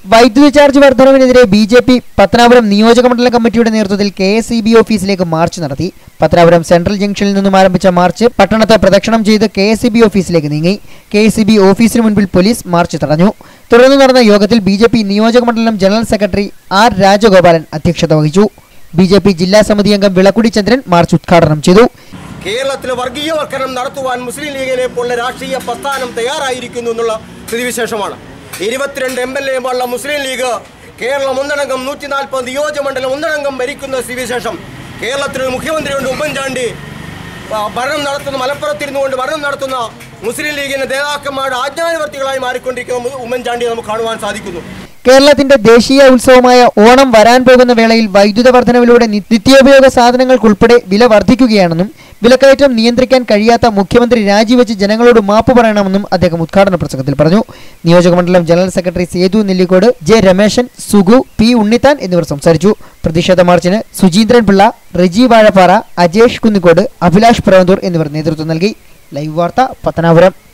വൈദ്യുതി ചാർജ് വർധനവിനെതിരെ B J P Pathanapuram നിയോജക മണ്ഡലം കമ്മിറ്റിയുടെ നേതൃത്വത്തിൽ കെ എസ് ഇ ബി ഓഫീസിലേക്ക് മാർച്ച് നടത്തി പത്തനാപുരം സെൻട്രൽ ജംഗ്ഷനിൽ നിന്നും ആരംഭിച്ച മാർച്ച് പട്ടണത്തെ പ്രദക്ഷിണം ചെയ്ത് കെ എസ് ഇ ബി ഓഫീസിലേക്ക് നീങ്ങി കെ എസ് ഇ ബി ഓഫീസിന് മുൻപിൽ പോലീസ് മാർച്ച് തടഞ്ഞു തുടർന്ന് നടന്ന യോഗത്തിൽ ബി ജെ പി നിയോജക മണ്ഡലം ജനറൽ സെക്രട്ടറി ആർ രാജഗോപാലൻ അധ്യക്ഷത വഹിച്ചു ബി ജെ പി ജില്ലാ സമിതി അംഗം വിളക്കുടി ചന്ദ്രൻ മാർച്ച് ഉദ്ഘാടനം ചെയ്തു കേരളത്തിൽ വർഗീയവൽക്കരണം നടത്തുവാൻ മുസ്ലിം ലീഗിനെ പോലുള്ള രാഷ്ട്രീയ പ്രസ്ഥാനം തയ്യാറായിരിക്കുന്നു എന്നുള്ള സ്ഥിതിവിശേഷമാണ് ഇരുപത്തിരണ്ട് എം എൽ എമാരുള്ള മുസ്ലിം ലീഗ് കേരളം ഒന്നടങ്കം നൂറ്റി നാൽപ്പത് നിയോജകമണ്ഡലം ഒന്നടങ്കം ഭരിക്കുന്ന സ്ഥിതിവിശേഷം കേരളത്തിൽ ഒരു മുഖ്യമന്ത്രിയുണ്ട് ഉമ്മൻചാണ്ടി ആ, ഭരണം നടത്തുന്ന മലപ്പുറത്തിരുന്നു കൊണ്ട് ഭരണം നടത്തുന്ന മുസ്ലിം ലീഗിന്റെ നേതാക്കന്മാരുടെ ആജ്ഞാനുവർത്തികളായി മാറിക്കൊണ്ടിരിക്കുന്ന ഉമ്മ- ഉമ്മൻചാണ്ടിയെ നമുക്ക് കാണുവാൻ സാധിക്കുന്നു കേരളത്തിന്റെ ദേശീയ ഉത്സവമായ ഓണം വരാൻ പോകുന്ന വേളയിൽ വൈദ്യുത വർധനവിലൂടെ നി- നിത്യോപയോഗ സാധനങ്ങൾക്കുൾപ്പെടെ വില വർദ്ധിക്കുകയാണെന്നും വിലക്കയറ്റം നിയന്ത്രിക്കാൻ കഴിയാത്ത മുഖ്യമന്ത്രി രാജിവെച്ച് ജനങ്ങളോട് മാപ്പ് പറയണമെന്നും അദ്ദേഹം ഉദ്ഘാടന പ്രസംഗത്തിൽ പറഞ്ഞു നിയോജകമണ്ഡലം general secretary Sethu Nellikode J Rameshan Sugu P Unnithan എന്നിവർ സംസാരിച്ചു പ്രതിഷേധ മാർച്ചിന് സുജീന്ദ്രൻ പിള്ള റിജി വാഴപ്പാറ അജേഷ് കുന്നിക്കോട് അഭിലാഷ് പ്രവന്തൂർ എന്നിവർ നേതൃത്വം നൽകി ലൈവ് വാർത്ത പത്തനാപുരം